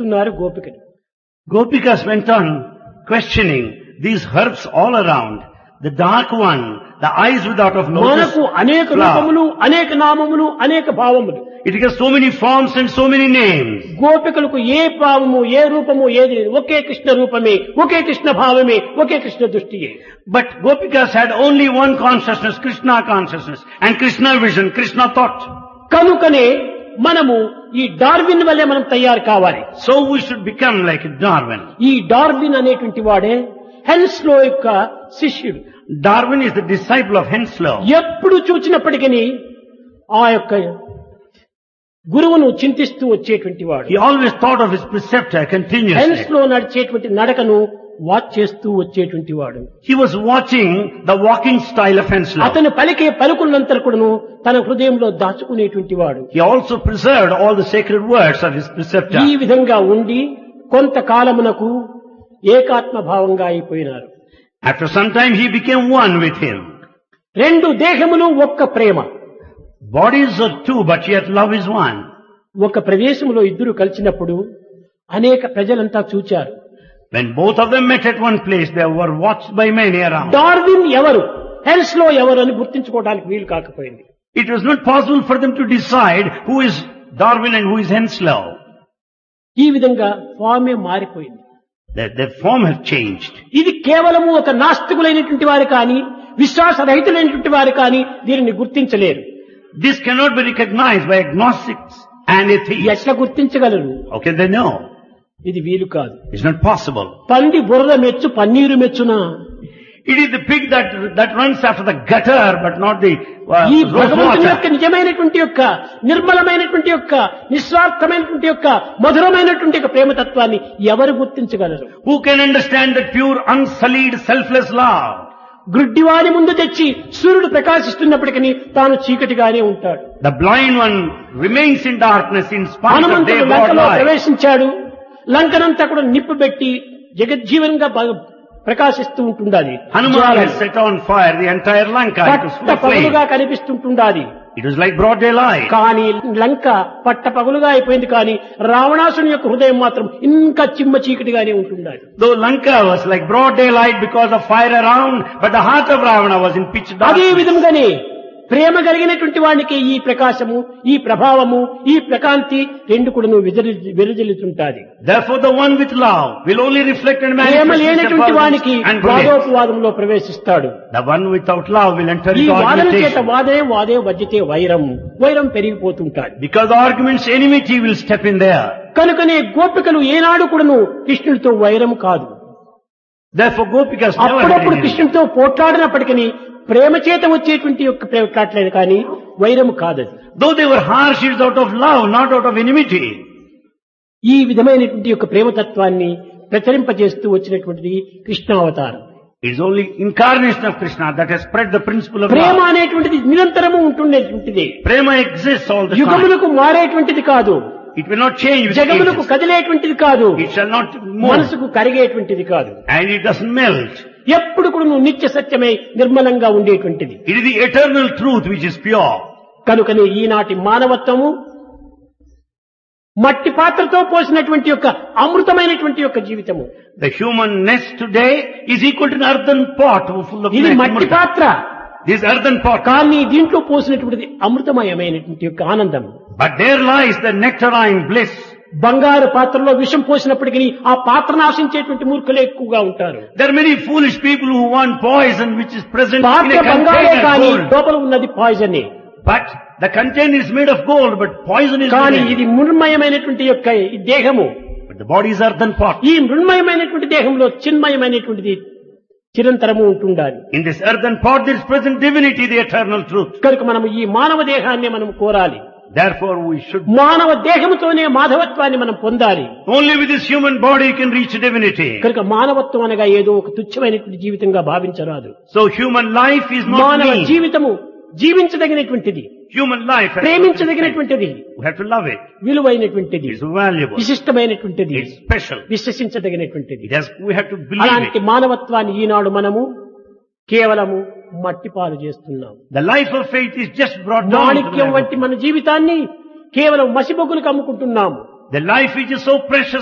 ప్రశ్నిస్తున్నారు గోపికలు Gopikas went on questioning these herbs all around. The dark one, the eyes without of lotus మనకు అనేక flower. రూపములు అనేక నామములు అనేక భావములు It has so many forms and so many names. గోపికలకు ఏ భావము ఏ రూపము ఏది లేదు ఒకే కృష్ణ రూపమే ఒకే కృష్ణ భావమే ఒకే Krishna దృష్టియే But Gopikas had only one consciousness, Krishna consciousness, and Krishna vision, Krishna thought. కనుకనే మనము ఈ డార్విన్ వల్లే మనం తయారు కావాలి So we should become like Darwin. ఈ డార్విన్ అనేటువంటి వాడే హెన్స్లో యొక్క శిష్యుడు Darwin is the disciple of Henslow. ఎప్పుడు చూచినప్పటికీ ఆ యొక్క గురువును చింతిస్తూ వచ్చేటువంటి వాడు He always thought of his preceptor continuously. Henslow నడిచేటువంటి నడకను వాచ్ చేస్తూ వచ్చేటువంటి వాడు He was watching the walking style of Henslow. అతను పలికే పలుకులంతా కూడాను తన హృదయంలో దాచుకునేటువంటి వాడు He also preserved all the sacred words of his preceptor. ఈ విధంగా ఉండి కొంతకాలమునకు ఏకాత్మ భావంగా అయిపోయినారు After some time he became one with him. రెండు దేహములు ఒక్క ప్రేమ Bodies are two, but yet love is one. ఒక ప్రదేశంలో ఇద్దరు కలిసినప్పుడు అనేక ప్రజలంతా చూచారు When both of them met at one place, they were watched by many around. Darwin ఎవరు హెల్స్ లో ఎవరు అని గుర్తించుకోవడానికి వీలు కాకపోయింది It was not possible for them to decide who is Darwin and who is Henslow. ఈ విధంగా ఫామే మారిపోయింది Their, their form have changed. ఇది కేవలము ఒక నాస్తికులైనటువంటి వారు కానీ విశ్వాసరహితులైనటువంటి వారు కానీ దీనిని గుర్తించలేరు This cannot be recognized by agnostics and atheists. ఎట్లా గుర్తించగలరు How can they know? ఇది వీలు కాదు It's not possible. పంది బురద మెచ్చు paneer మెచ్చునా It is the pig that, that runs after the gutter, but not the uh, ఈ rose భగవంతుని యొక్క water. నిజమైనటువంటి యొక్క నిర్మలమైనటువంటి యొక్క నిస్వార్థమైనటువంటి యొక్క మధురమైనటువంటి యొక్క ప్రేమతత్వాన్ని ఎవరు గుర్తించగలరు Who can understand that pure, unsullied, selfless love? గ్రుడ్డివాని ముందు తెచ్చి సూర్యుడు ప్రకాశిస్తున్నప్పటికీ తాను చీకటిగానే ఉంటాడు The blind one remains in darkness in spite of హనుమంతుడు their broad లంకలో light. ప్రవేశించాడు లంకనంతా కూడా నిప్పు పెట్టి జగజ్జీవనంగా బ- ప్రకాశిస్తూ ఉంటుండాది Hanuman had set on fire the entire Lanka. It was full పట్ట of flame. పగులుగా కనిపిస్తుంటుండాది It was like broad daylight. కానీ లంక పట్ట పగులుగా అయిపోయింది కానీ రావణాసుని యొక్క హృదయం మాత్రం ఇంకా చిమ్మ చీకటిగానే ఉంటుండాలి Though Lanka was like broad daylight because of fire around, but the heart of Ravana was in pitch అదే darkness. విధంగానే ప్రేమ కలిగినటువంటి వానికి ఈ ప్రకాశము ఈ ప్రభావము ఈ ప్రకాంతి రెండు కూడా విరజి విరజిల్లుతుంటాది Therefore the one with love will only reflect and Prema manifest his లేనటువంటి వానికి abundance and brilliance. వాదోపవాదంలో ప్రవేశిస్తాడు The one without love will enter ఈ into వాదన చేత argumentation. వాదే వాదే వజ్జితే వైరం వైరం పెరిగిపోతుంటాడు Because arguments, enmity will step in there. కనుకనే గోపికలు ఏనాడు కూడాను కృష్ణుడితో వైరం కాదు Therefore Gopikas never had అప్పుడప్పుడు enemy. కృష్ణుడితో పోట్లాడినప్పటికీ ప్రేమ చేత వచ్చేటువంటి యొక్క పోట్లాట్లేదు కానీ వైరము కాదది Though they were harsh, it is out of love, not out of enmity. ఈ విధమైనటువంటి యొక్క ప్రేమతత్వాన్ని ప్రచరింపజేస్తూ వచ్చినటువంటిది కృష్ణావతారం It is only incarnation of Krishna that has spread the principle of Prema love. అనేటువంటిది నిరంతరము ఉంటుండేటువంటిది Prema exists all the time. యుగములకు మారేటువంటిది కాదు It will not change with జగములకు ages. కదిలేటువంటిది కాదు It shall not move. మనసుకు కరిగేటువంటిది కాదు And it doesn't melt. ఎప్పుడు కూడా నువ్వు నిత్య సత్యమై నిర్మలంగా ఉండేటువంటిది It is the eternal truth which is pure. కనుకనే ఈనాటి మానవత్వము మట్టి పాత్రతో పోసినటువంటి యొక్క అమృతమైనటువంటి యొక్క జీవితము The human nest today is equal to an earthen pot full of ఇది milk. మట్టి పాత్ర This earthen pot. కానీ దీంట్లో పోసినటువంటిది అమృతమయమైనటువంటి యొక్క ఆనందం But there lies the nectarine bliss. బంగారు పాత్రలో విషం పోసినప్పటికీ ఆ పాత్రను ఆశించేటువంటి మూర్ఖులే ఎక్కువగా ఉంటారు There are many foolish people who want poison which is present in పాత్ర a బంగారే container కానీ gold. లోపల ఉన్నది poison But the container is made of gold, but poison is కానీ in it. ఇది మృణ్మయమైనటువంటి యొక్క ఈ దేహము But the body is earthen pot. ఈ మృణ్మయమైనటువంటి దేహంలో చిన్మయమైనటువంటిది చిరంతరము ఉంటుండాలి In this earthen pot there is present divinity, the eternal truth. కనుక మనం ఈ మానవ దేహాన్ని మనం కోరాలి Therefore we should, మానవ దేహముతోనే మాధవత్వాన్ని మనం పొందాలి only with this human body you can reach divinity. కనుక మానవత్వం అనగా ఏదో ఒక తుచ్చమైనటువంటి జీవితంగా భావించరాదు So human life is not మానవ mean. జీవితము జీవించదగినటువంటిది Human life has ప్రేమించదగినటువంటిది We have to love it. విలువైనటువంటిది It's valuable. విశిష్టమైనటువంటిది It's special. విశ్వసించదగినటువంటిది It has, we have to believe అలాంటి it. మానవత్వాన్ని ఈనాడు మనము కేవలము మట్టిపాలు చేస్తున్నాం The life of faith is just brought down to the Manikyam level. వంటి మన జీవితాన్ని కేవలం మసిబొగ్గులకు అమ్ముకుంటున్నాము The life which is so precious